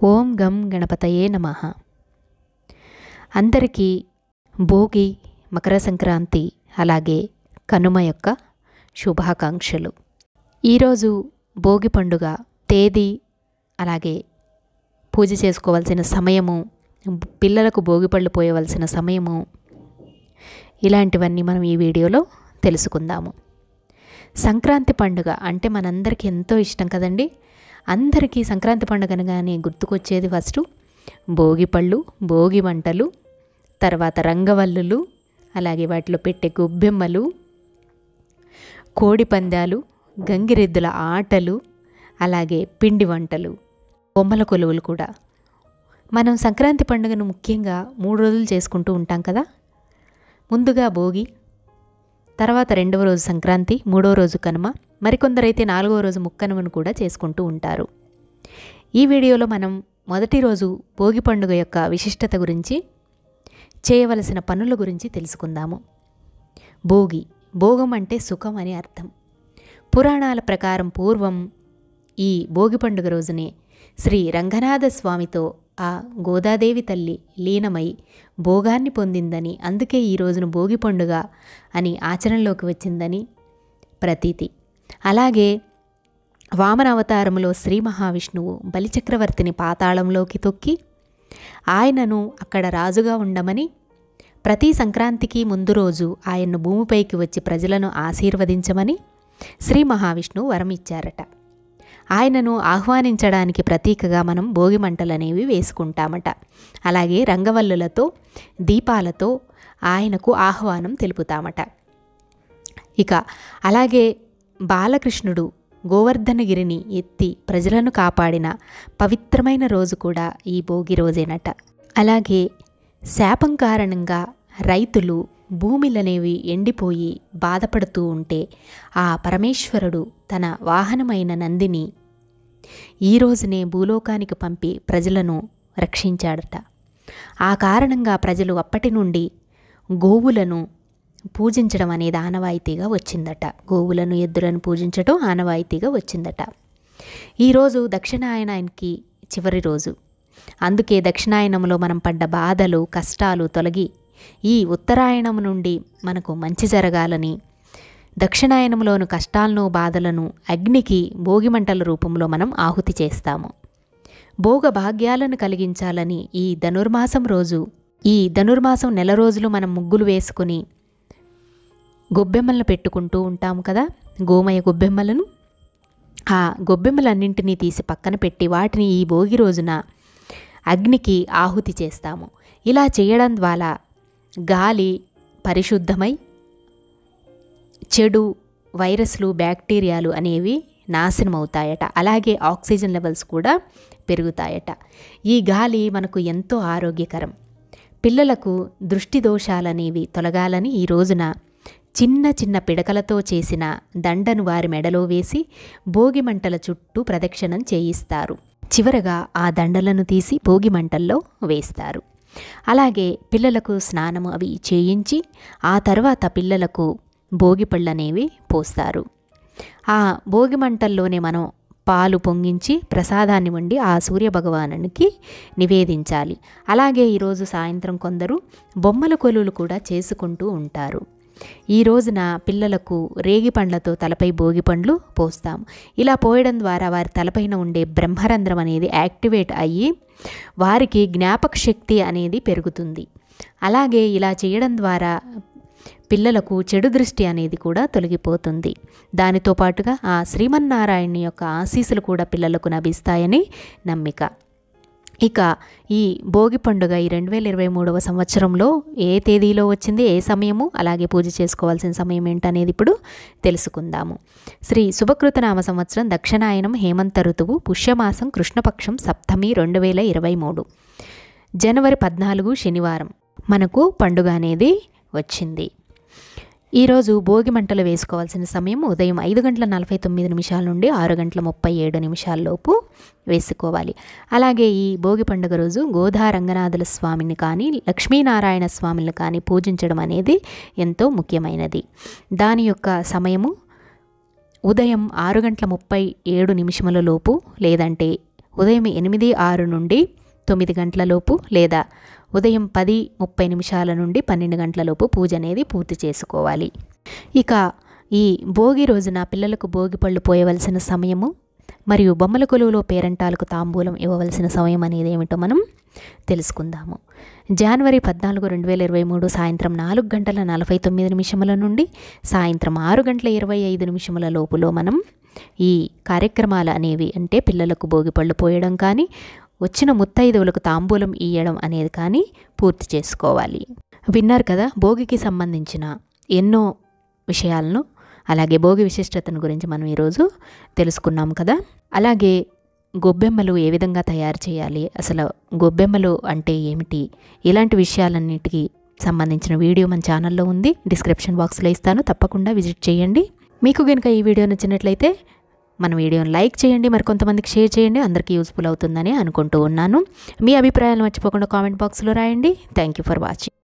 ఓం గం గణపతయే నమ అందరికీ భోగి మకర సంక్రాంతి అలాగే కనుమ యొక్క శుభాకాంక్షలు ఈరోజు భోగి పండుగ తేదీ అలాగే పూజ చేసుకోవాల్సిన సమయము పిల్లలకు భోగిపళ్ళు పోయవలసిన సమయము ఇలాంటివన్నీ మనం ఈ వీడియోలో తెలుసుకుందాము సంక్రాంతి పండుగ అంటే మనందరికీ ఎంతో ఇష్టం కదండి అందరికీ సంక్రాంతి పండుగ అనగానే గుర్తుకొచ్చేది ఫస్ట్ భోగి పళ్ళు భోగి మంటలు తర్వాత రంగవల్లులు అలాగే వాటిలో పెట్టే గొబ్బెమ్మలు కోడి పందాలు గంగిరెద్దుల ఆటలు అలాగే పిండి వంటలు బొమ్మల కొలువులు కూడా మనం సంక్రాంతి పండుగను ముఖ్యంగా మూడు రోజులు చేసుకుంటూ ఉంటాం కదా ముందుగా భోగి తర్వాత రెండవ రోజు సంక్రాంతి మూడవ రోజు కనుమ మరికొందరైతే నాలుగవ రోజు ముక్కనుమను కూడా చేసుకుంటూ ఉంటారు ఈ వీడియోలో మనం మొదటి రోజు భోగి పండుగ యొక్క విశిష్టత గురించి చేయవలసిన పనుల గురించి తెలుసుకుందాము భోగి భోగం అంటే సుఖం అని అర్థం పురాణాల ప్రకారం పూర్వం ఈ భోగి పండుగ రోజునే శ్రీ రంగనాథ స్వామితో ఆ గోదాదేవి తల్లి లీనమై భోగాన్ని పొందిందని అందుకే ఈ రోజును భోగి పండుగ అని ఆచరణలోకి వచ్చిందని ప్రతీతి అలాగే వామన అవతారంలో శ్రీ మహావిష్ణువు బలిచక్రవర్తిని పాతాళంలోకి తొక్కి ఆయనను అక్కడ రాజుగా ఉండమని ప్రతి సంక్రాంతికి ముందు రోజు ఆయన్ను భూమిపైకి వచ్చి ప్రజలను ఆశీర్వదించమని శ్రీ మహావిష్ణువు వరం ఇచ్చారట ఆయనను ఆహ్వానించడానికి ప్రతీకగా మనం భోగి మంటలనేవి వేసుకుంటామట అలాగే రంగవల్లులతో దీపాలతో ఆయనకు ఆహ్వానం తెలుపుతామట ఇక అలాగే బాలకృష్ణుడు గోవర్ధనగిరిని ఎత్తి ప్రజలను కాపాడిన పవిత్రమైన రోజు కూడా ఈ భోగి రోజేనట అలాగే శాపం కారణంగా రైతులు భూమిలనేవి ఎండిపోయి బాధపడుతూ ఉంటే ఆ పరమేశ్వరుడు తన వాహనమైన నందిని ఈ రోజునే భూలోకానికి పంపి ప్రజలను రక్షించాడట ఆ కారణంగా ప్రజలు అప్పటి నుండి గోవులను పూజించడం అనేది ఆనవాయితీగా వచ్చిందట గోవులను ఎద్దులను పూజించడం ఆనవాయితీగా వచ్చిందట ఈరోజు దక్షిణాయనానికి చివరి రోజు అందుకే దక్షిణాయనంలో మనం పడ్డ బాధలు కష్టాలు తొలగి ఈ ఉత్తరాయణం నుండి మనకు మంచి జరగాలని దక్షిణాయనంలోని కష్టాలను బాధలను అగ్నికి భోగిమంటల రూపంలో మనం ఆహుతి చేస్తాము భోగ భాగ్యాలను కలిగించాలని ఈ ధనుర్మాసం రోజు ఈ ధనుర్మాసం నెల రోజులు మనం ముగ్గులు వేసుకుని గొబ్బెమ్మలను పెట్టుకుంటూ ఉంటాము కదా గోమయ గొబ్బెమ్మలను ఆ గొబ్బెమ్మలన్నింటినీ తీసి పక్కన పెట్టి వాటిని ఈ భోగి రోజున అగ్నికి ఆహుతి చేస్తాము ఇలా చేయడం ద్వారా గాలి పరిశుద్ధమై చెడు వైరస్లు బ్యాక్టీరియాలు అనేవి నాశనమవుతాయట అలాగే ఆక్సిజన్ లెవెల్స్ కూడా పెరుగుతాయట ఈ గాలి మనకు ఎంతో ఆరోగ్యకరం పిల్లలకు దృష్టి దోషాలనేవి తొలగాలని ఈ రోజున చిన్న చిన్న పిడకలతో చేసిన దండను వారి మెడలో వేసి భోగి మంటల చుట్టూ ప్రదక్షిణం చేయిస్తారు చివరగా ఆ దండలను తీసి భోగి మంటల్లో వేస్తారు అలాగే పిల్లలకు స్నానము అవి చేయించి ఆ తర్వాత పిల్లలకు భోగి పళ్ళనేవి పోస్తారు ఆ భోగి మంటల్లోనే మనం పాలు పొంగించి ప్రసాదాన్ని వండి ఆ సూర్య భగవానునికి నివేదించాలి అలాగే ఈరోజు సాయంత్రం కొందరు బొమ్మల కొలువులు కూడా చేసుకుంటూ ఉంటారు ఈ రోజున పిల్లలకు రేగి పండ్లతో తలపై భోగి పండ్లు పోస్తాం ఇలా పోయడం ద్వారా వారి తలపైన ఉండే బ్రహ్మరంధ్రం అనేది యాక్టివేట్ అయ్యి వారికి జ్ఞాపక శక్తి అనేది పెరుగుతుంది అలాగే ఇలా చేయడం ద్వారా పిల్లలకు చెడు దృష్టి అనేది కూడా తొలగిపోతుంది దానితో పాటుగా ఆ శ్రీమన్నారాయణ యొక్క ఆశీస్సులు కూడా పిల్లలకు లభిస్తాయని నమ్మిక ఇక ఈ భోగి పండుగ ఈ రెండు వేల ఇరవై మూడవ సంవత్సరంలో ఏ తేదీలో వచ్చింది ఏ సమయము అలాగే పూజ చేసుకోవాల్సిన సమయం ఏంటనేది ఇప్పుడు తెలుసుకుందాము శ్రీ శుభకృతనామ సంవత్సరం దక్షిణాయనం హేమంత ఋతువు పుష్యమాసం కృష్ణపక్షం సప్తమి రెండు వేల ఇరవై మూడు జనవరి పద్నాలుగు శనివారం మనకు పండుగ అనేది వచ్చింది ఈరోజు భోగి మంటలు వేసుకోవాల్సిన సమయం ఉదయం ఐదు గంటల నలభై తొమ్మిది నిమిషాల నుండి ఆరు గంటల ముప్పై ఏడు నిమిషాల్లోపు వేసుకోవాలి అలాగే ఈ భోగి పండుగ రోజు గోధా రంగనాథుల స్వామిని కానీ లక్ష్మీనారాయణ స్వామిని కానీ పూజించడం అనేది ఎంతో ముఖ్యమైనది దాని యొక్క సమయము ఉదయం ఆరు గంటల ముప్పై ఏడు నిమిషముల లోపు లేదంటే ఉదయం ఎనిమిది ఆరు నుండి తొమ్మిది గంటల లోపు లేదా ఉదయం పది ముప్పై నిమిషాల నుండి పన్నెండు గంటల లోపు పూజ అనేది పూర్తి చేసుకోవాలి ఇక ఈ భోగి రోజున పిల్లలకు భోగి పళ్ళు పోయవలసిన సమయము మరియు బొమ్మల కొలువులో పేరంటాలకు తాంబూలం ఇవ్వవలసిన సమయం అనేది ఏమిటో మనం తెలుసుకుందాము జనవరి పద్నాలుగు రెండు వేల ఇరవై మూడు సాయంత్రం నాలుగు గంటల నలభై తొమ్మిది నిమిషముల నుండి సాయంత్రం ఆరు గంటల ఇరవై ఐదు నిమిషముల లోపులో మనం ఈ కార్యక్రమాలు అనేవి అంటే పిల్లలకు భోగిపళ్ళు పోయడం కానీ వచ్చిన ముత్తైదువులకు తాంబూలం ఇయ్యడం అనేది కానీ పూర్తి చేసుకోవాలి విన్నారు కదా భోగికి సంబంధించిన ఎన్నో విషయాలను అలాగే భోగి విశిష్టతను గురించి మనం ఈరోజు తెలుసుకున్నాం కదా అలాగే గొబ్బెమ్మలు ఏ విధంగా తయారు చేయాలి అసలు గొబ్బెమ్మలు అంటే ఏమిటి ఇలాంటి విషయాలన్నిటికీ సంబంధించిన వీడియో మన ఛానల్లో ఉంది డిస్క్రిప్షన్ బాక్స్లో ఇస్తాను తప్పకుండా విజిట్ చేయండి మీకు కనుక ఈ వీడియో నచ్చినట్లయితే మన వీడియోని లైక్ చేయండి మరి కొంతమందికి షేర్ చేయండి అందరికీ యూస్ఫుల్ అవుతుందని అనుకుంటూ ఉన్నాను మీ అభిప్రాయాలు మర్చిపోకుండా కామెంట్ బాక్స్లో రాయండి థ్యాంక్ యూ ఫర్ వాచింగ్